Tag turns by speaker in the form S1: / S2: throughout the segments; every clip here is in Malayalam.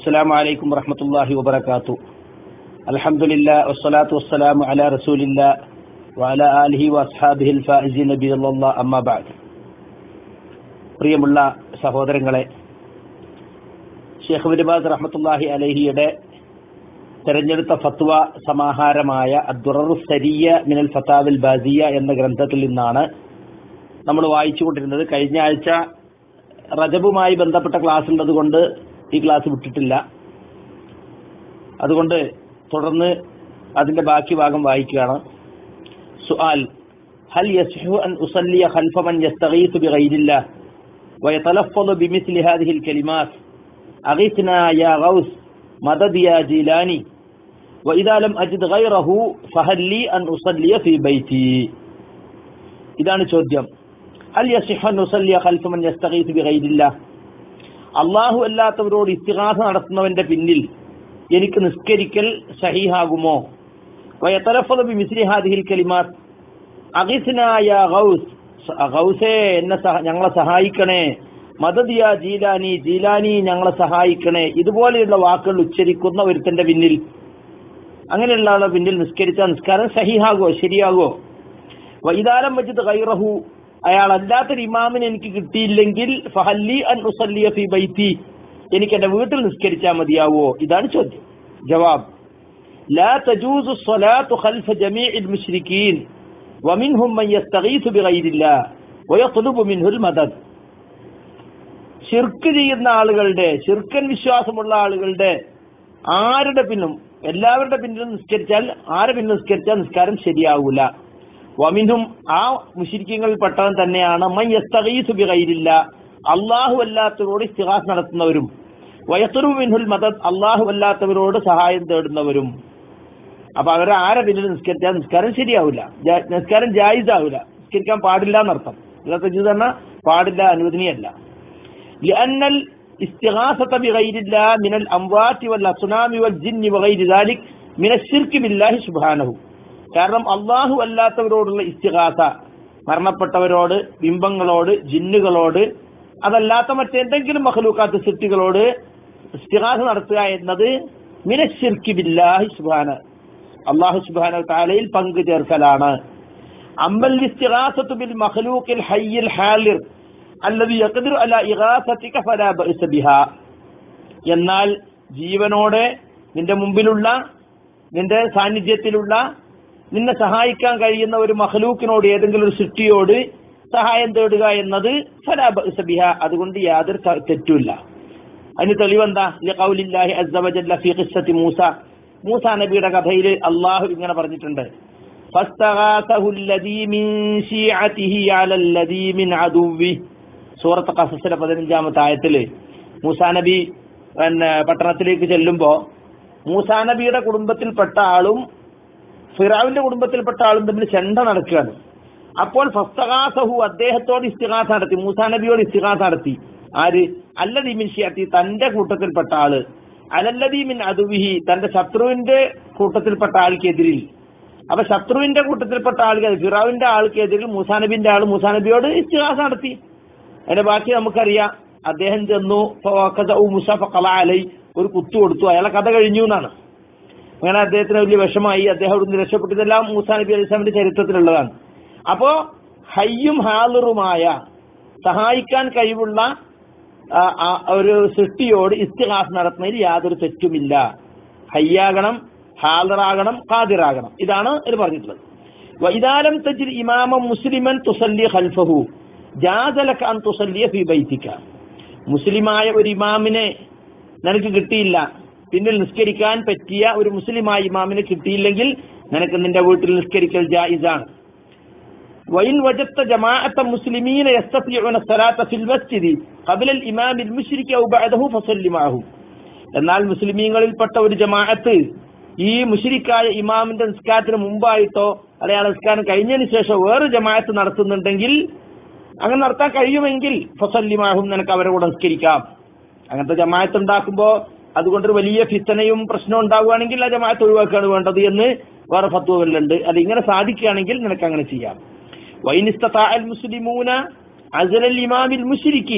S1: السلام عليكم ورحمة الله وبركاته الحمد لله والصلاة والسلام على رسول الله وعلى آله وأصحابه الفائزين بإذن الله أما بعد പ്രിയമുള്ള സഹോദരങ്ങളെ ഷെയ്ഖ് ബിൻബാസ് റഹ്മത്തുല്ലാഹി അലഹിയുടെ തെരഞ്ഞെടുത്ത ഫത്വ സമാഹാരമായ അദ്ദുററു സരിയ മിനൽ ഫത്താവിൽ ബാസിയ എന്ന ഗ്രന്ഥത്തിൽ നിന്നാണ് നമ്മൾ വായിച്ചുകൊണ്ടിരുന്നത് കഴിഞ്ഞ ആഴ്ച റജബുമായി ബന്ധപ്പെട്ട ക്ലാസ് ഉള്ളത് കൊണ്ട് ഈ ക്ലാസ് വിട്ടിട്ടില്ല അതുകൊണ്ട് തുടർന്ന് അതിന്റെ ബാക്കി ഭാഗം വായിക്കുകയാണ് സുആൽ هل يصح أن أصلي خلف من يستغيث بغير الله ويتلفظ بمثل هذه الكلمات أغثنا يا غوث مدد يا جيلاني وإذا لم أجد غيره فهل لي أن أصلي في بيتي ഇതാണ് ചോദ്യം ഹൽ യസിഹ അൻ ഉസല്ലിയ ഖൽഫ മൻ യസ്തഗീസ് ബിഗൈരില്ലാഹ് അള്ളാഹു അല്ലാത്തവരോട് ഇസ്തിഹാസ നടത്തുന്നവന്റെ പിന്നിൽ എനിക്ക് നിസ്കരിക്കൽ സഹീഹാകുമോ വയത്തലഫദ ബി മിസ്രി ഹാദിഹിൽ കലിമാത്ത് അഗിസ്നായ ഗൗസ് ഗൗസേ എന്നെ സഹ- ഞങ്ങളെ സഹായിക്കണേ മദദിയ ജീലാനി ജീലാനി ഞങ്ങളെ സഹായിക്കണേ ഇതുപോലെയുള്ള വാക്കുകൾ ഉച്ചരിക്കുന്ന ഒരുത്തന്റെ പിന്നിൽ അങ്ങനെയുള്ള ആളെ പിന്നിൽ നിസ്കരിച്ച നിസ്കാരം സഹിഹാകോ ശരിയാകോ വൈതാലം വജിത് ഗൈറഹു അയാൾ അല്ലാത്തൊരു ഇമാമിനെ എനിക്ക് കിട്ടിയില്ലെങ്കിൽ ഫഹല്ലി അൻ ഉസല്ലിയ ഫി ബൈത്തി എനിക്ക് എന്റെ വീട്ടിൽ നിസ്കരിച്ചാൽ മതിയാവോ ഇതാണ് ചോദ്യം ജവാബ് لا تجوز الصلاة خلف جميع المشركين ومنهم من يستغيث بغير الله ويطلب منه المدد ഷിർക്ക് ചെയ്യുന്ന ആളുകളുടെ ഷിർക്കൻ വിശ്വാസമുള്ള ആളുകളുടെ ആരുടെ പിന്നും എല്ലാവരുടെ പിന്നിലും നിസ്കരിച്ചാൽ ആരെ പിന്നിലും നിസ്കരിച്ചാൽ നിസ്കാരം ശരിയാവൂല വമിനും ആ മുഷിരിക്കങ്ങളിൽ പെട്ടവൻ തന്നെയാണ് മൻ യസ്തഗീസു ബിഗൈരില്ല അള്ളാഹു അല്ലാത്തവരോട് ഇസ്തിഹാസ് നടത്തുന്നവരും വയത്തുറു മിൻഹുൽ മദദ് അള്ളാഹു അല്ലാത്തവരോട് സഹായം തേടുന്നവരും അപ്പൊ അവരെ ആരെ പിന്നിൽ നിസ്കരിച്ചാൽ നിസ്കാരം ശരിയാവില്ല ജാ- നിസ്കാരം ജായിസാവില്ല നിസ്കരിക്കാൻ പാടില്ല എന്നർത്ഥം ഇല്ലാത്ത ഇത് തന്നെ പാടില്ല അനുവദനീയല്ല لأن الاستغاثة بغير الله من الأموات والأصنام والجن وغير ذلك من الشرك بالله سبحانه കാരണം അള്ളാഹു അല്ലാത്തവരോടുള്ള ഇസ്തിഹാസ മരണപ്പെട്ടവരോട് ബിംബങ്ങളോട് ജിന്നുകളോട് അതല്ലാത്ത മറ്റെന്തെങ്കിലും മഹലൂക്കാത്ത സൃഷ്ടികളോട് ഇസ്തിഹാസ നടത്തുക എന്നത് മിനശിർക്കി ബില്ലാഹി സുബാന അള്ളാഹു സുബാന താലയിൽ പങ്കു ചേർക്കലാണ് അമ്മൽ ഇസ്തിഹാസത്തു ബിൽ മഖ്ലൂഖിൽ ഹയ്യിൽ ഹാലിർ അല്ലതി യഖ്ദിറു അലാ ഇഗാസതിക ഫലാ ബഅസ ബിഹാ എന്നാൽ ജീവനോടെ നിന്റെ മുമ്പിലുള്ള നിന്റെ സാന്നിധ്യത്തിലുള്ള നിന്നെ സഹായിക്കാൻ കഴിയുന്ന ഒരു മഹലൂക്കിനോട് ഏതെങ്കിലും ഒരു സൃഷ്ടിയോട് സഹായം തേടുക എന്നത് ഫലാ ബഅസ ബിഹാ അതുകൊണ്ട് യാതൊരു ത- തെറ്റുമില്ല അതിന് തെളിവെന്താ ലിഖൗലില്ലാഹി അസ്സ വജല്ല ഫീ ഖിസ്സത്തി മൂസ മൂസ നബിയുടെ കഥയിൽ അള്ളാഹു ഇങ്ങനെ പറഞ്ഞിട്ടുണ്ട് فاستغاثه الذي من شيعته على الذي من عدوه സൂറത്ത് ഖസസിലെ പതിനഞ്ചാമത്തെ ആയത്തില് മൂസാ നബി പിന്നെ പട്ടണത്തിലേക്ക് ചെല്ലുമ്പോ മൂസാ നബിയുടെ കുടുംബത്തിൽപ്പെട്ട ആളും ഫിറാവിന്റെ കുടുംബത്തിൽപ്പെട്ട ആളും തമ്മിൽ ചെണ്ട നടക്കുകയാണ് അപ്പോൾ ഫസ്തകാസഹു അദ്ദേഹത്തോട് ഇസ്തിഹാസ നടത്തി മൂസാ നബിയോട് ഇസ്തിഹാസ നടത്തി ആര് അല്ലദീ മിൻ ഷിയത്തി തന്റെ കൂട്ടത്തിൽപ്പെട്ട ആള് അലല്ലദീ മിൻ അതുവിഹി തന്റെ ശത്രുവിന്റെ കൂട്ടത്തിൽപ്പെട്ട ആൾക്കെതിരിൽ അപ്പൊ ശത്രുവിന്റെ കൂട്ടത്തിൽപ്പെട്ട ആൾക്ക് ഫിറാവിന്റെ ആൾക്കെതിരിൽ മൂസാ നബിന്റെ ആള് മൂസാ നബിയോട് ഇസ്തിഹാസ നടത്തി അതിന്റെ ബാക്കി നമുക്കറിയാം അദ്ദേഹം ചെന്നു ഫവഖദഉ മൂസ ഫഖല അലൈ ഒരു കുത്തു കൊടുത്തു അയാളെ കഥ കഴിഞ്ഞു എന്നാണ് അങ്ങനെ അദ്ദേഹത്തിന് വലിയ വിഷമായി അദ്ദേഹം അവിടുന്ന് രക്ഷപ്പെട്ടതെല്ലാം മൂസാ നബി അലൈഹി സ്വലാമിന്റെ ചരിത്രത്തിലുള്ളതാണ് അപ്പോ ഹയ്യും ഹാലുറുമായ സഹായിക്കാൻ കഴിവുള്ള ആ, ആ, ഒരു സൃഷ്ടിയോട് ഇസ്തിഹാസ് നടത്തുന്നതിൽ യാതൊരു തെറ്റുമില്ല ഹയ്യാകണം ഹാലറാകണം ഖാദിറാകണം ഇതാണ് ഇത് പറഞ്ഞിട്ടുള്ളത് വൈതാലം തജിൽ ഇമാമം മുസ്ലിമൻ തുസല്ലി ഖൽഫഹു ജാസലക അൻ തുസല്ലിയ ഫി ബൈത്തിക മുസ്ലിമായ ഒരു ഇമാമിനെ നിനക്ക് കിട്ടിയില്ല പിന്നിൽ നിസ്കരിക്കാൻ പറ്റിയ ഒരു മുസ്ലിമായ ഇമാമിനെ കിട്ടിയില്ലെങ്കിൽ നിനക്ക് നിന്റെ വീട്ടിൽ നിസ്കരിക്കൽ ജായിസാണ് وإن وجدت جماعة مسلمين يستطيعون الصلاة في المسجد قبل الإمام المشرك أو بعده فصل معهم എന്നാൽ മുസ്ലിമീങ്ങളിൽപ്പെട്ട ഒരു ജമാഅത്ത് ഈ മുഷിരിക്കായ ഇമാമിന്റെ നിസ്കാരത്തിന് മുമ്പായിട്ടോ അല്ലെങ്കിൽ ആ നിസ്കാരം കഴിഞ്ഞതിന് ശേഷം വേറെ ജമാഅത്ത് നടത്തുന്നുണ്ടെങ്കിൽ അങ്ങനെ നടത്താൻ കഴിയുമെങ്കിൽ ഫസല്ലിമാഹും നിനക്ക് അവരെ കൂടെ നിസ്കരിക്കാം അങ്ങനത്തെ ജമാഅത്ത് ഉണ്ടാക്കുമ്പോ അതുകൊണ്ടൊരു വലിയ ഫിത്തനയും പ്രശ്നവും ഉണ്ടാവുകയാണെങ്കിൽ ആ ജമാഅത്ത് ഒഴിവാക്കുകയാണ് വേണ്ടത് എന്ന് വേറെ ഫത്വകളിലുണ്ട് അത് ഇങ്ങനെ സാധിക്കുകയാണെങ്കിൽ നിനക്ക് അങ്ങനെ ചെയ്യാം وإن استطاع المسلمون عزل الإمام المشرك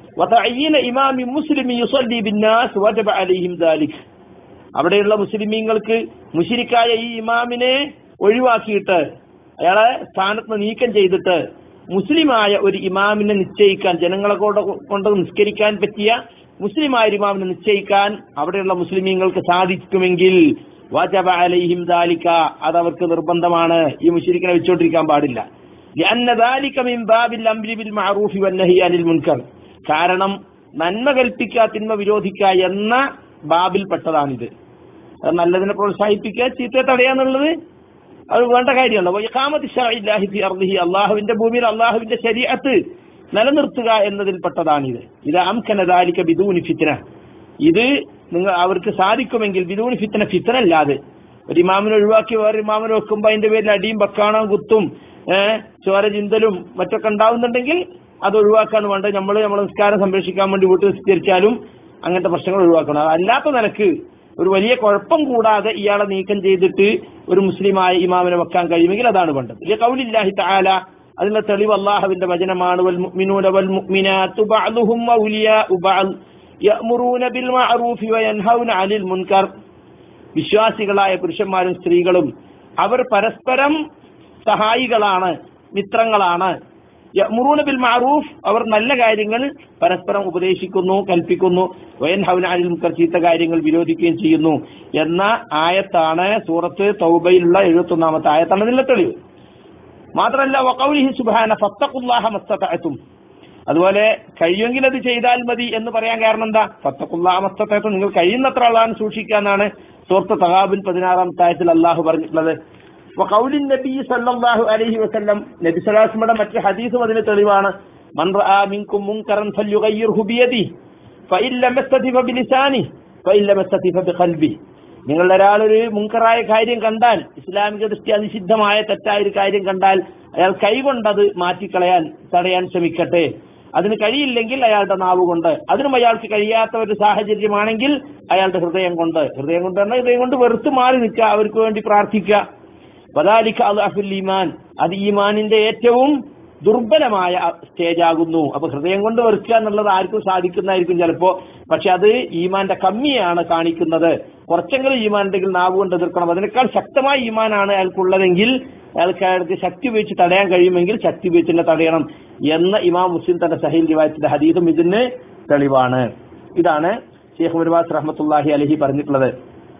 S1: وتعيين إمام مسلم يصلي بالناس وجب عليهم ذلك അവിടെയുള്ള മുസ്ലിമീങ്ങൾക്ക് മുഷിരിക്കായ ഈ ഇമാമിനെ ഒഴിവാക്കിയിട്ട് അയാളെ സ്ഥാനത്ത് നിന്ന് നീക്കം ചെയ്തിട്ട് മുസ്ലിമായ ഒരു ഇമാമിനെ നിശ്ചയിക്കാൻ ജനങ്ങളെ കൊണ്ട് കൊണ്ട് നിസ്കരിക്കാൻ പറ്റിയ മുസ്ലിമായ ഒരു ഇമാമിനെ നിശ്ചയിക്കാൻ അവിടെയുള്ള മുസ്ലിമീങ്ങൾക്ക് സാധിക്കുമെങ്കിൽ വാജബ അലൈഹിം ദാലിക അത് അവർക്ക് നിർബന്ധമാണ് ഈ മുസ്ലിക്കിനെ വെച്ചുകൊണ്ടിരിക്കാൻ പാടില്ല لأن ذلك من باب الأمر بالمعروف والنهي عن المنكر കാരണം നന്മ കൽപ്പിക്കുക തിന്മ വിരോധിക്കുക എന്ന ബാബിൽപ്പെട്ടതാണിത് അത് നല്ലതിനെ പ്രോത്സാഹിപ്പിക്കുക ചീത്തയെ തടയാന്നുള്ളത് അത് വേണ്ട കാര്യമാണ് ഇഖാമത്ത് ശറഇല്ലാഹി ഫി അർദിഹി അള്ളാഹുവിന്റെ ഭൂമിയിൽ അള്ളാഹുവിന്റെ ശരീഅത്ത് നിലനിർത്തുക എന്നതിൽപ്പെട്ടതാണിത് ഇത് അംകന ദാലിക ബിദൂനി ഫിത്ന ഇത് നിങ്ങൾ അവർക്ക് സാധിക്കുമെങ്കിൽ ബിദൂനി ഫിത്ന ഫിത്ന അല്ലാതെ ഒരു ഇമാമിനെ ഒഴിവാക്കി വേറെ ഇമാമിനെ വെക്കുമ്പോ അതിന്റെ പേരിൽ അടിയും ബക്കാണോ കുത്തും ഏഹ് ചോര ചിന്തലും മറ്റൊക്കെ ഉണ്ടാവുന്നുണ്ടെങ്കിൽ അത് ഒഴിവാക്കാണ് വേണ്ടത് നമ്മൾ നമ്മളെ നിസ്കാരം സംരക്ഷിക്കാൻ വേണ്ടി വീട്ടിൽ നിസ്കരിച്ചാലും അങ്ങനത്തെ പ്രശ്നങ്ങൾ ഒഴിവാക്കണം അല്ലാത്ത നിലക്ക് ഒരു വലിയ കുഴപ്പം കൂടാതെ ഇയാളെ നീക്കം ചെയ്തിട്ട് ഒരു മുസ്ലിമായ ഇമാമിനെ വെക്കാൻ കഴിയുമെങ്കിൽ അതാണ് വേണ്ടത് ഇല്ല കൗലില്ലാഹി തആല അതിന്റെ തെളിവ് അള്ളാഹുവിന്റെ വചനമാണ് വൽ മുഅ്മിനൂന വൽ മുഅ്മിനാത്തു ബഅ്ദുഹും ഔലിയാഉ ബഅദ് യഅ്മുറൂന ബിൽ മഅറൂഫി വയൻഹൗന അനിൽ മുൻകർ വിശ്വാസികളായ പുരുഷന്മാരും സ്ത്രീകളും അവർ പരസ്പരം സഹായികളാണ് മിത്രങ്ങളാണ് യഅ്മുറൂന ബിൽ മഅറൂഫ് അവർ നല്ല കാര്യങ്ങൾ പരസ്പരം ഉപദേശിക്കുന്നു കൽപ്പിക്കുന്നു വയൻഹൗന അനിൽ മുൻകർ ചീത്ത കാര്യങ്ങൾ വിരോധിക്കുകയും ചെയ്യുന്നു എന്ന ആയത്താണ് സൂറത്ത് തൗബയിലുള്ള എഴുപത്തി ഒന്നാമത്തെ ആയത്താണ് ഇതിന്റെ തെളിവ് മാത്രമല്ല വഖൗലിഹി സുബ്ഹാന ഫത്തഖുല്ലാഹ മസ്തതഅതും അതുപോലെ കഴിയുമെങ്കിൽ അത് ചെയ്താൽ മതി എന്ന് പറയാൻ കാരണം എന്താ ഫത്തഖുല്ലാഹ മസ്തതഅതും നിങ്ങൾ കഴിയുന്നത്ര അള്ളാഹ് സൂക്ഷിക്കാന്നാണ് സൂറത്ത് തഹാബിൻ പതിനാറാമത്തെ ആയത്തിൽ അള്ളാഹു പറഞ്ഞിട്ടുള്ളത് വഖൗലിൻ നബി സല്ലല്ലാഹു അലൈഹി വസല്ലം നബി സല്ലല്ലാഹു മറ്റു ഹദീസും അതിന് തെളിവാണ് മൻ റആ മിൻകും മുൻകറൻ ഫല്യുഗയ്യിർഹു ബിയദിഹി ഫഇൻ ലം യസ്തതി ഫബിലിസാനി ഫഇൻ ലം യസ്തതി ഫബിഖൽബി നിങ്ങളുടെ ഒരാൾ ഒരു മുൻകറായ കാര്യം കണ്ടാൽ ഇസ്ലാമിക ദൃഷ്ടി നിഷിദ്ധമായ തെറ്റായ ഒരു കാര്യം കണ്ടാൽ അയാൾ കൈകൊണ്ടത് മാറ്റിക്കളയാൻ തടയാൻ ശ്രമിക്കട്ടെ അതിന് കഴിയില്ലെങ്കിൽ അയാളുടെ നാവ് കൊണ്ട് അതിനും അയാൾക്ക് കഴിയാത്ത ഒരു സാഹചര്യമാണെങ്കിൽ അയാളുടെ ഹൃദയം കൊണ്ട് ഹൃദയം കൊണ്ട് തന്നെ ഹൃദയം കൊണ്ട് വെറുത്ത് മാറി നിൽക്കുക അവർക്ക് വേണ്ടി പ്രാർത്ഥിക്കുക വദാലിക അൽഅഫുൽ ഈമാൻ അത് ഈമാനിന്റെ ഏറ്റവും ദുർബലമായ സ്റ്റേജ് ആകുന്നു അപ്പൊ ഹൃദയം കൊണ്ട് വെറുക്കുക എന്നുള്ളത് ആർക്കും സാധിക്കുന്നതായിരിക്കും ചിലപ്പോ പക്ഷെ അത് ഈമാന്റെ കമ്മിയാണ് കാണിക്കുന്നത് കുറച്ചെങ്കിലും ഈമാൻ ഉണ്ടെങ്കിൽ നാവ് കൊണ്ട് എതിർക്കണം അതിനേക്കാൾ ശക്തമായ ഈമാനാണ് അയാൾക്കുള്ളതെങ്കിൽ അയാൾക്ക് അയാൾക്ക് ശക്തി ഉപയോഗിച്ച് തടയാൻ കഴിയുമെങ്കിൽ ശക്തി ഉപയോഗിച്ച് തന്നെ തടയണം എന്ന ഇമാം മുസ്ലിം തന്റെ സഹീൽ റിവായത്തിന്റെ ഹദീസും ഇതിന് തെളിവാണ് ഇതാണ് ഷെയ്ഖ് മുർവാസ് റഹ്മത്തുല്ലാഹി അലഹി പറഞ്ഞിട്ടുള്ളത്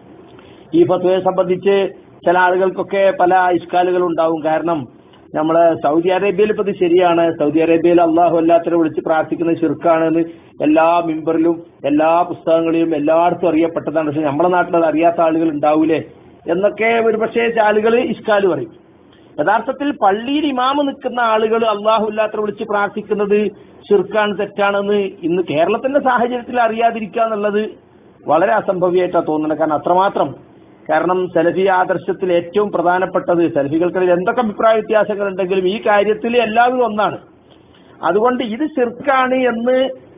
S1: ഈ ഫത്വയെ സംബന്ധിച്ച് ചില ആളുകൾക്കൊക്കെ പല ഇഷ്കാലുകൾ ഉണ്ടാവും കാരണം നമ്മള് സൗദി അറേബ്യയിൽ ഇപ്പൊ ഇത് ശരിയാണ് സൗദി അറേബ്യയിൽ അള്ളാഹു അല്ലാത്തവരെ വിളിച്ച് പ്രാർത്ഥിക്കുന്നത് ശിർക്കാണെന്ന് എല്ലാ മിമ്പറിലും എല്ലാ പുസ്തകങ്ങളിലും എല്ലായിടത്തും അറിയപ്പെട്ടതാണ് പക്ഷെ നമ്മുടെ നാട്ടിൽ അത് അറിയാത്ത ആളുകൾ ഉണ്ടാവൂലേ എന്നൊക്കെ ഒരു പക്ഷേ ആളുകൾ ഇഷ്കാല് പറയും യഥാർത്ഥത്തിൽ പള്ളിയിൽ ഇമാമ് നിൽക്കുന്ന ആളുകൾ അള്ളാഹു അല്ലാത്തവരെ വിളിച്ച് പ്രാർത്ഥിക്കുന്നത് ശിർക്കാണ് തെറ്റാണെന്ന് ഇന്ന് കേരളത്തിന്റെ സാഹചര്യത്തിൽ അറിയാതിരിക്കുക എന്നുള്ളത് വളരെ അസംഭവ്യമായിട്ടാണ് തോന്നുന്നത് കാരണം അത്രമാത്രം കാരണം സലഫി ആദർശത്തിൽ ഏറ്റവും പ്രധാനപ്പെട്ടത് സലഫികൾക്കിടയിൽ എന്തൊക്കെ അഭിപ്രായ വ്യത്യാസങ്ങൾ ഉണ്ടെങ്കിലും ഈ കാര്യത്തിൽ എല്ലാവരും ഒന്നാണ് അതുകൊണ്ട് ഇത് ശിർക്കാണ് എന്ന്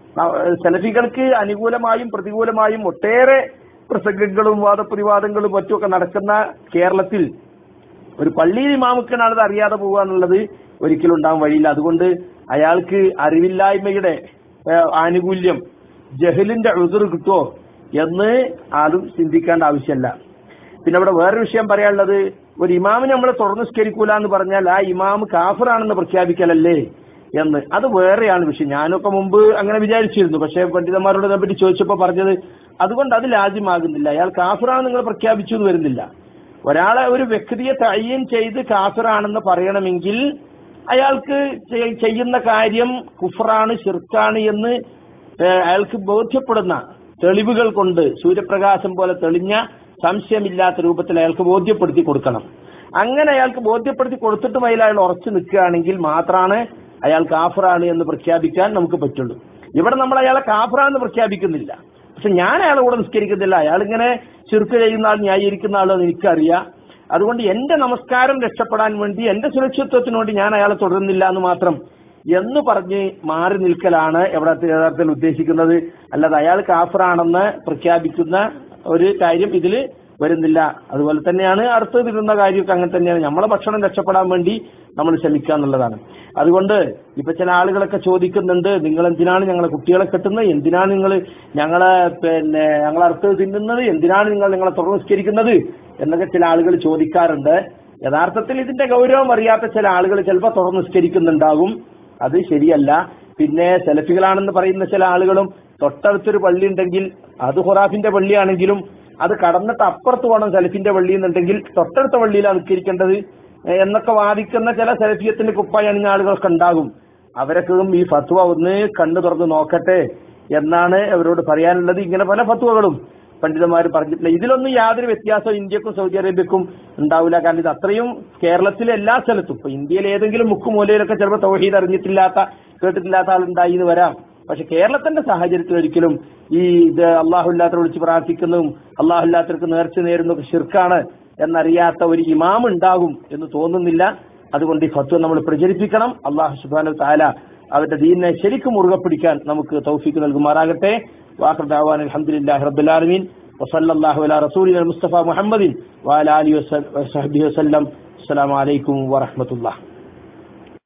S1: സലഫികൾക്ക് അനുകൂലമായും പ്രതികൂലമായും ഒട്ടേറെ പ്രസംഗങ്ങളും വാദപ്രതിവാദങ്ങളും മറ്റുമൊക്കെ നടക്കുന്ന കേരളത്തിൽ ഒരു പള്ളിയിൽ ഇമാമുക്കനാണ് ഇത് അറിയാതെ പോകുക എന്നുള്ളത് ഒരിക്കലും ഉണ്ടാകാൻ വഴിയില്ല അതുകൊണ്ട് അയാൾക്ക് അറിവില്ലായ്മയുടെ ആനുകൂല്യം ജഹലിന്റെ ഉതിർ കിട്ടുമോ എന്ന് ആരും ചിന്തിക്കേണ്ട ആവശ്യമല്ല പിന്നെ അവിടെ വേറൊരു വിഷയം പറയാനുള്ളത് ഒരു ഇമാമിനെ നമ്മൾ തുറന്നു സ്കരിക്കൂല എന്ന് പറഞ്ഞാൽ ആ ഇമാം കാഫറാണെന്ന് പ്രഖ്യാപിക്കലല്ലേ എന്ന് അത് വേറെയാണ് വിഷയം ഞാനൊക്കെ മുമ്പ് അങ്ങനെ വിചാരിച്ചിരുന്നു പക്ഷേ പണ്ഡിതന്മാരോട് അതിനെപ്പറ്റി ചോദിച്ചപ്പോൾ പറഞ്ഞത് അതുകൊണ്ട് അത് ലാജ്യമാകുന്നില്ല അയാൾ കാഫറാണെന്ന് നിങ്ങൾ പ്രഖ്യാപിച്ചു എന്ന് വരുന്നില്ല ഒരാളെ ഒരു വ്യക്തിയെ തയ്യൻ ചെയ്ത് കാഫറാണെന്ന് പറയണമെങ്കിൽ അയാൾക്ക് ചെയ്യുന്ന കാര്യം കുഫറാണ് ഷിർക്കാണ് എന്ന് അയാൾക്ക് ബോധ്യപ്പെടുന്ന തെളിവുകൾ കൊണ്ട് സൂര്യപ്രകാശം പോലെ തെളിഞ്ഞ സംശയമില്ലാത്ത രൂപത്തിൽ അയാൾക്ക് ബോധ്യപ്പെടുത്തി കൊടുക്കണം അങ്ങനെ അയാൾക്ക് ബോധ്യപ്പെടുത്തി കൊടുത്തിട്ടും അതിൽ അയാൾ ഉറച്ചു നിൽക്കുകയാണെങ്കിൽ മാത്രമാണ് അയാൾ കാഫറാണ് എന്ന് പ്രഖ്യാപിക്കാൻ നമുക്ക് പറ്റുള്ളൂ ഇവിടെ നമ്മൾ അയാളെ കാഫറാണെന്ന് പ്രഖ്യാപിക്കുന്നില്ല പക്ഷെ ഞാൻ അയാളെ കൂടെ നിസ്കരിക്കുന്നില്ല അയാൾ ഇങ്ങനെ ചുരുക്ക് ചെയ്യുന്ന ആൾ ന്യായീകരിക്കുന്ന ആളെന്ന് എനിക്കറിയാം അതുകൊണ്ട് എന്റെ നമസ്കാരം രക്ഷപ്പെടാൻ വേണ്ടി എന്റെ സുരക്ഷിത്വത്തിന് വേണ്ടി ഞാൻ അയാളെ തുടരുന്നില്ല എന്ന് മാത്രം എന്ന് പറഞ്ഞ് മാറി നിൽക്കലാണ് എവിടെ യഥാർത്ഥത്തിൽ ഉദ്ദേശിക്കുന്നത് അല്ലാതെ അയാൾ കാഫറാണെന്ന് പ്രഖ്യാപിക്കുന്ന ഒരു കാര്യം ഇതിൽ വരുന്നില്ല അതുപോലെ തന്നെയാണ് അടുത്ത് തിരുന്ന കാര്യമൊക്കെ അങ്ങനെ തന്നെയാണ് നമ്മളെ ഭക്ഷണം രക്ഷപ്പെടാൻ വേണ്ടി നമ്മൾ ശ്രമിക്കുക എന്നുള്ളതാണ് അതുകൊണ്ട് ഇപ്പൊ ചില ആളുകളൊക്കെ ചോദിക്കുന്നുണ്ട് നിങ്ങൾ എന്തിനാണ് ഞങ്ങളെ കുട്ടികളെ കെട്ടുന്നത് എന്തിനാണ് നിങ്ങൾ ഞങ്ങളെ പിന്നെ ഞങ്ങളെ അടുത്ത് തിന്നുന്നത് എന്തിനാണ് നിങ്ങൾ നിങ്ങളെ തുറന്നിസ്കരിക്കുന്നത് എന്നൊക്കെ ചില ആളുകൾ ചോദിക്കാറുണ്ട് യഥാർത്ഥത്തിൽ ഇതിന്റെ ഗൗരവം അറിയാത്ത ചില ആളുകൾ ചിലപ്പോൾ തുറന്നിസ്കരിക്കുന്നുണ്ടാകും അത് ശരിയല്ല പിന്നെ സെലഫികളാണെന്ന് പറയുന്ന ചില ആളുകളും തൊട്ടടുത്തൊരു പള്ളി ഉണ്ടെങ്കിൽ അത് ഹുറാഫിന്റെ പള്ളിയാണെങ്കിലും അത് കടന്നിട്ട് അപ്പുറത്ത് പോകണം സെലഫിന്റെ പള്ളി എന്നുണ്ടെങ്കിൽ തൊട്ടടുത്ത പള്ളിയിലാണ് നിസ്കരിക്കേണ്ടത് ഏഹ് എന്നൊക്കെ വാദിക്കുന്ന ചില സെലഫിയത്തിന്റെ കുപ്പായി അണിഞ്ഞ ആളുകളൊക്കെ ഉണ്ടാകും അവരൊക്കെ ഈ ഫത്വ ഒന്ന് കണ്ണു തുറന്ന് നോക്കട്ടെ എന്നാണ് അവരോട് പറയാനുള്ളത് ഇങ്ങനെ പല ഫത്വകളും പണ്ഡിതന്മാർ പറഞ്ഞിട്ടില്ല ഇതിലൊന്നും യാതൊരു വ്യത്യാസവും ഇന്ത്യക്കും സൗദി അറേബ്യക്കും ഉണ്ടാവില്ല കാരണം ഇത് അത്രയും കേരളത്തിലെ എല്ലാ സ്ഥലത്തും ഇപ്പൊ ഇന്ത്യയിൽ ഏതെങ്കിലും മുക്കുമൂലയിലൊക്കെ ചിലപ്പോൾ തൗഹീദ് അറിഞ്ഞിട്ടില്ലാത്ത കേട്ടിട്ടില്ലാത്ത ആളുണ്ടായി എന്ന് വരാം പക്ഷെ കേരളത്തിന്റെ സാഹചര്യത്തിൽ ഒരിക്കലും ഈ ഇത് അള്ളാഹുല്ലാത്ത വിളിച്ച് പ്രാർത്ഥിക്കുന്നതും അള്ളാഹുല്ലാത്തവർക്ക് നേർച്ച നേരുന്നതൊക്കെ ഷിർക്കാണ് എന്നറിയാത്ത ഒരു ഇമാം ഉണ്ടാകും എന്ന് തോന്നുന്നില്ല അതുകൊണ്ട് ഈ ഫത്വ നമ്മൾ പ്രചരിപ്പിക്കണം അള്ളാഹു സുബാനു താല അവരുടെ ദീനിനെ ശരിക്കും മുറുകെ പിടിക്കാൻ നമുക്ക് തൗഫീക്ക് നൽകുമാറാകട്ടെ വാഖർ ദാവാൻ അൽഹംദുലില്ലാഹി റബ്ബിൽ ആലമീൻ വസല്ലല്ലാഹു അലാ റസൂലിന മുസ്തഫ മുഹമ്മദിൻ വഅലാ ആലിഹി വസഹ്ബിഹി വസല്ലം അസ്സലാമു അലൈക്കും വറഹ്മത്തുള്ളാഹി